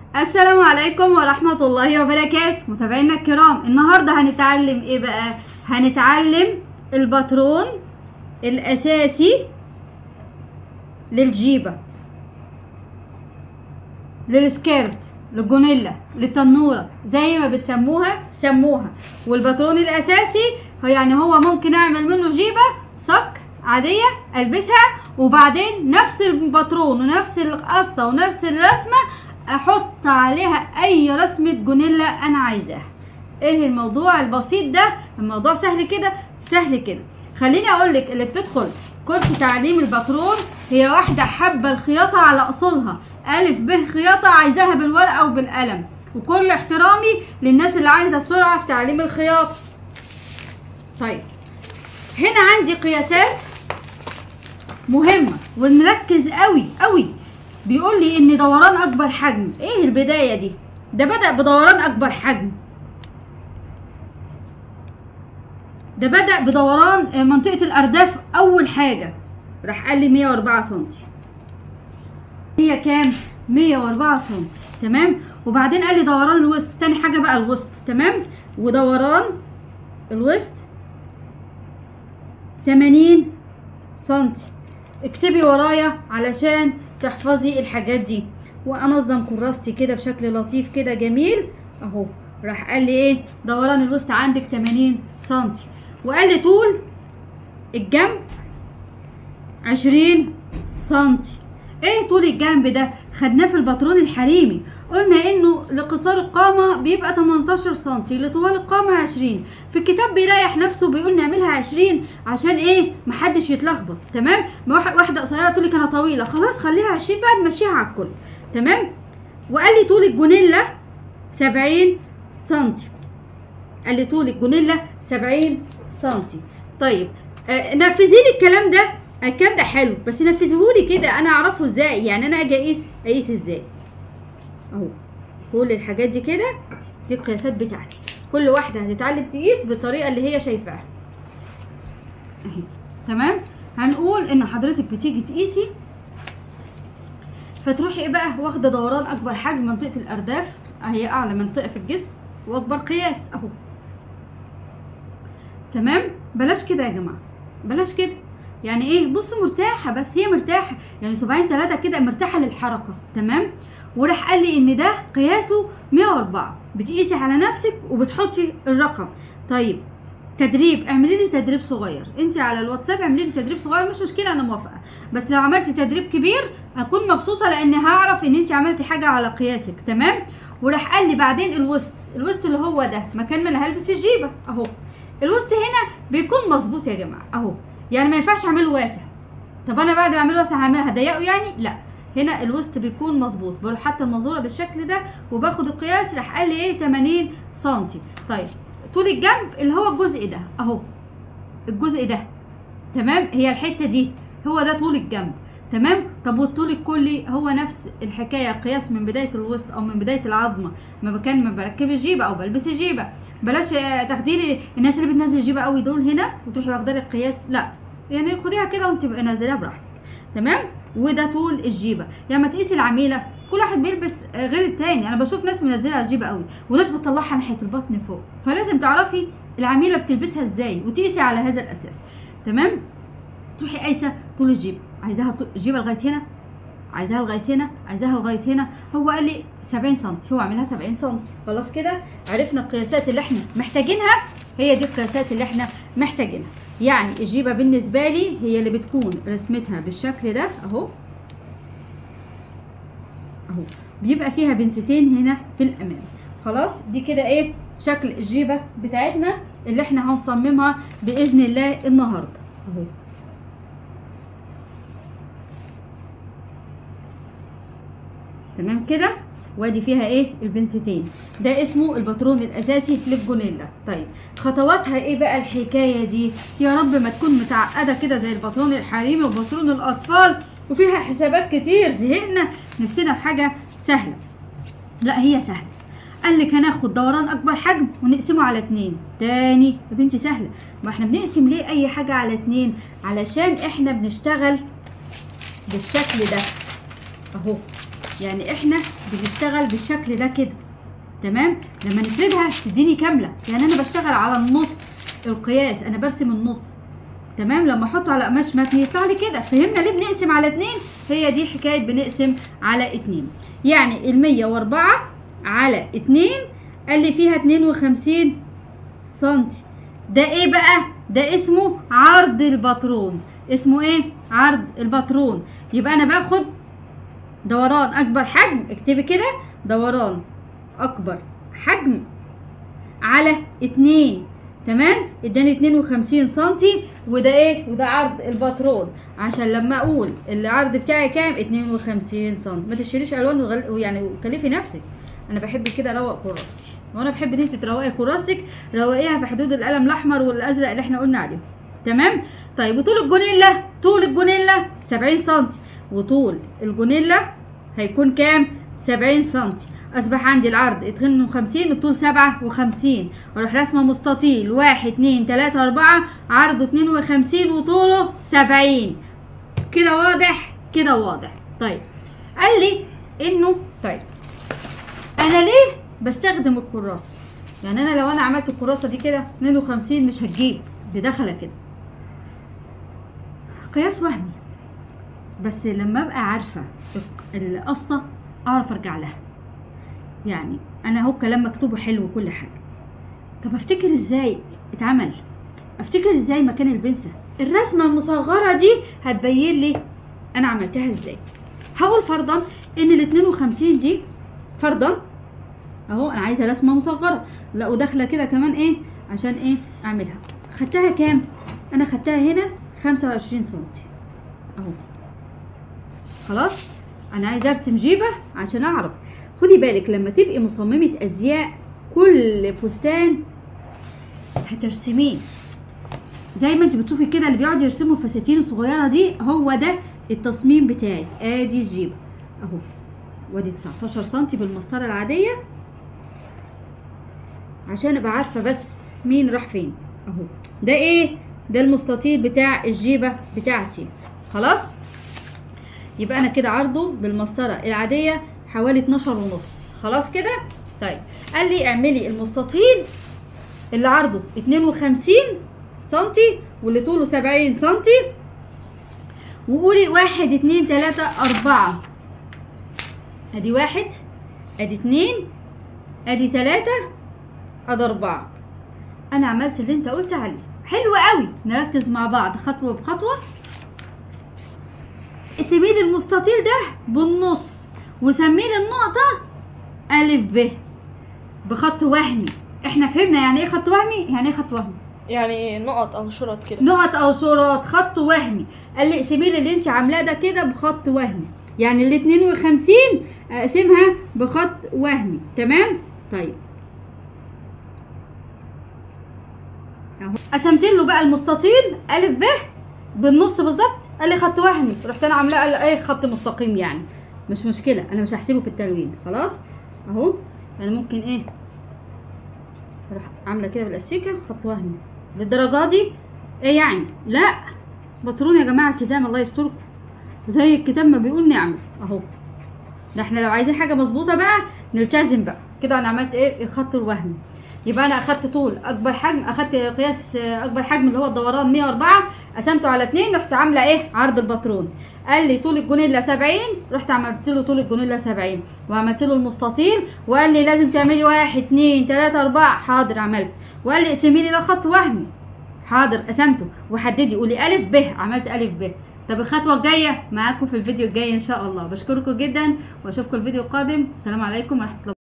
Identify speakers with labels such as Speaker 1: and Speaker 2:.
Speaker 1: السلام عليكم ورحمة الله وبركاته متابعينا الكرام النهاردة هنتعلم ايه بقى هنتعلم الباترون الاساسي للجيبة للسكيرت للجونيلا للتنورة زي ما بتسموها سموها والباترون الاساسي هو يعني هو ممكن اعمل منه جيبة صك عادية البسها وبعدين نفس الباترون ونفس القصة ونفس الرسمة احط عليها اي رسمة جونيلا انا عايزاها ايه الموضوع البسيط ده الموضوع سهل كده سهل كده خليني اقول لك اللي بتدخل كورس تعليم الباترون هي واحدة حابة الخياطة على اصولها الف ب خياطة عايزاها بالورقة وبالقلم وكل احترامي للناس اللي عايزة سرعة في تعليم الخياطة طيب هنا عندي قياسات مهمة ونركز قوي قوي بيقول لي ان دوران اكبر حجم ايه البدايه دي ده بدا بدوران اكبر حجم ده بدا بدوران منطقه الارداف اول حاجه راح قال لي 104 سم هي كام 104 سم تمام وبعدين قال لي دوران الوسط تاني حاجه بقى الوسط تمام ودوران الوسط 80 سم اكتبي ورايا علشان تحفظي الحاجات دي وانظم كراستي كده بشكل لطيف كده جميل اهو راح قال لي ايه دوران الوسط عندك 80 سنتي وقال لي طول الجنب 20 سنتي ايه طول الجنب ده خدناه في الباترون الحريمي قلنا انه لقصار القامه بيبقى 18 سنتي لطوال القامه 20 في الكتاب بيريح نفسه بيقول نعملها 20 عشان ايه محدش يتلخبط تمام واحده قصيره تقول لك انا طويله خلاص خليها 20 بقى نمشيها على الكل تمام وقال لي طول الجونيلا 70 سنتي قال لي طول الجونيلا 70 سنتي طيب آه نفذي لي الكلام ده الكلام ده حلو بس نفذهولي كده انا اعرفه ازاي يعني انا اجي اقيس اقيس ازاي اهو كل الحاجات دي كده دي القياسات بتاعتي كل واحده هتتعلم تقيس بالطريقه اللي هي شايفاها اهي تمام هنقول ان حضرتك بتيجي تقيسي فتروحي ايه بقى واخده دوران اكبر حجم منطقه الارداف هي اعلى منطقه في الجسم واكبر قياس اهو تمام بلاش كده يا جماعه بلاش كده يعني ايه بصوا مرتاحه بس هي مرتاحه يعني صباعين ثلاثه كده مرتاحه للحركه تمام وراح قال لي ان ده قياسه 104 بتقيسي على نفسك وبتحطي الرقم طيب تدريب اعملي لي تدريب صغير انت على الواتساب اعملي لي تدريب صغير مش مشكله انا موافقه بس لو عملتي تدريب كبير هكون مبسوطه لان هعرف ان انت عملتي حاجه على قياسك تمام وراح قال لي بعدين الوسط الوسط اللي هو ده مكان ما انا هلبس الجيبه اهو الوسط هنا بيكون مظبوط يا جماعه اهو يعني ما ينفعش اعمله واسع طب انا بعد ما اعمله واسع هعمله هضيقه يعني لا هنا الوسط بيكون مظبوط بروح حتى المنظوره بالشكل ده وباخد القياس راح قال لي ايه 80 سم طيب طول الجنب اللي هو الجزء ده اهو الجزء ده تمام هي الحته دي هو ده طول الجنب تمام طب والطول الكلي هو نفس الحكايه قياس من بدايه الوسط او من بدايه العظمه ما كان ما بركب الجيبه او بلبس الجيبه بلاش تاخدي لي الناس اللي بتنزل جيبه قوي دول هنا وتروحي واخده لك قياس لا يعني خديها كده وانت نازلها براحتك تمام وده طول الجيبه يعني ما تقيسي العميله كل واحد بيلبس غير التاني انا بشوف ناس منزله الجيبه قوي وناس بتطلعها ناحيه البطن فوق فلازم تعرفي العميله بتلبسها ازاي وتقيسي على هذا الاساس تمام تروحي قايسه طول الجيبه عايزاها الجيبه لغايه هنا عايزاها لغايه هنا عايزاها لغايه هنا هو قال لي 70 سم هو عاملها 70 سم خلاص كده عرفنا القياسات اللي احنا محتاجينها هي دي القياسات اللي احنا محتاجينها يعني الجيبه بالنسبه لي هي اللي بتكون رسمتها بالشكل ده اهو اهو بيبقى فيها بنستين هنا في الامام خلاص دي كده ايه شكل الجيبه بتاعتنا اللي احنا هنصممها باذن الله النهارده اهو تمام كده وادي فيها ايه البنستين ده اسمه الباترون الاساسي للجونيلا طيب خطواتها ايه بقى الحكايه دي يا رب ما تكون متعقده كده زي الباترون الحريمي وباترون الاطفال وفيها حسابات كتير زهقنا نفسنا في حاجه سهله لا هي سهله قال لك هناخد دوران اكبر حجم ونقسمه على اتنين تاني يا بنتي سهله ما احنا بنقسم ليه اي حاجه على اتنين علشان احنا بنشتغل بالشكل ده اهو يعني احنا بنشتغل بالشكل ده كده تمام لما نفردها تديني كامله يعني انا بشتغل على النص القياس انا برسم النص تمام لما احطه على قماش متني يطلع لي كده فهمنا ليه بنقسم على اتنين هي دي حكايه بنقسم على اتنين يعني المية واربعة على اتنين قال لي فيها اتنين وخمسين سنتي ده ايه بقى ده اسمه عرض الباترون اسمه ايه عرض الباترون يبقى انا باخد دوران اكبر حجم اكتبي كده دوران اكبر حجم على اتنين تمام اداني 52 سنتي وده ايه وده عرض الباترون عشان لما اقول العرض بتاعي كام 52 سم ما تشتريش الوان وغل... يعني وكلفي نفسك انا بحب كده اروق كراستي وانا بحب ان انت تروقي كراستك روقيها في حدود القلم الاحمر والازرق اللي احنا قلنا عليهم تمام طيب وطول الجونيلا طول الجونيلا 70 سم وطول الجونيلا هيكون كام 70 سم اصبح عندي العرض 52 الطول 57 اروح رسمه مستطيل 1 2 3 4 عرضه 52 وطوله 70 كده واضح كده واضح طيب قال لي انه طيب انا ليه بستخدم الكراسه يعني انا لو انا عملت الكراسه دي كده 52 مش هتجيب دي داخله كده قياس وهمي بس لما ابقى عارفه القصه اعرف ارجع لها يعني انا اهو كلام مكتوب حلو وكل حاجه طب افتكر ازاي اتعمل افتكر ازاي مكان البنسة الرسمه المصغره دي هتبين لي انا عملتها ازاي هقول فرضا ان ال 52 دي فرضا اهو انا عايزه رسمه مصغره لا وداخله كده كمان ايه عشان ايه اعملها خدتها كام انا خدتها هنا 25 سم اهو خلاص انا عايزه ارسم جيبه عشان اعرف خدي بالك لما تبقي مصممه ازياء كل فستان هترسميه زي ما انت بتشوفي كده اللي بيقعدوا يرسموا الفساتين الصغيره دي هو ده التصميم بتاعي ادي الجيبه اهو وادي 19 سم بالمسطره العاديه عشان ابقى عارفه بس مين راح فين اهو ده ايه ده المستطيل بتاع الجيبه بتاعتي خلاص يبقى انا كده عرضه بالمسطره العاديه حوالي 12 ونص خلاص كده طيب قال لي اعملي المستطيل اللي عرضه 52 سنتي واللي طوله 70 سنتي وقولي واحد اتنين تلاتة أربعة ادي واحد ادي اتنين ادي تلاتة ادي أربعة أنا عملت اللي أنت قلت عليه حلو قوي نركز مع بعض خطوة بخطوة اسمي لي المستطيل ده بالنص وسمي لي النقطة ألف ب بخط وهمي احنا فهمنا يعني ايه خط وهمي يعني ايه خط وهمي
Speaker 2: يعني نقط او شرط كده
Speaker 1: نقط او شرط خط وهمي قال لي اقسمي لي اللي انت عاملاه ده كده بخط وهمي يعني ال 52 اقسمها بخط وهمي تمام طيب اهو قسمت له بقى المستطيل الف ب بالنص بالظبط قال لي خط وهمي رحت انا عاملاه قال ايه خط مستقيم يعني مش مشكله انا مش هحسبه في التلوين خلاص اهو يعني ممكن ايه اروح عامله كده بالاستيكه خط وهمي للدرجه دي ايه يعني لا بطرون يا جماعه التزام الله يستركم زي الكتاب ما بيقول نعمل اهو ده احنا لو عايزين حاجه مظبوطه بقى نلتزم بقى كده انا عملت ايه الخط الوهمي يبقى انا اخدت طول اكبر حجم اخدت قياس اكبر حجم اللي هو الدوران 104 قسمته على 2 رحت عامله ايه عرض الباترون قال لي طول الجونيلا 70 رحت عملت له طول الجونيلا 70 وعملت له المستطيل وقال لي لازم تعملي 1 2 3 4 حاضر عملت وقال لي اقسمي لي ده خط وهمي حاضر قسمته وحددي قولي الف ب عملت الف ب طب الخطوه الجايه معاكم في الفيديو الجاي ان شاء الله بشكركم جدا واشوفكم الفيديو القادم السلام عليكم ورحمه الله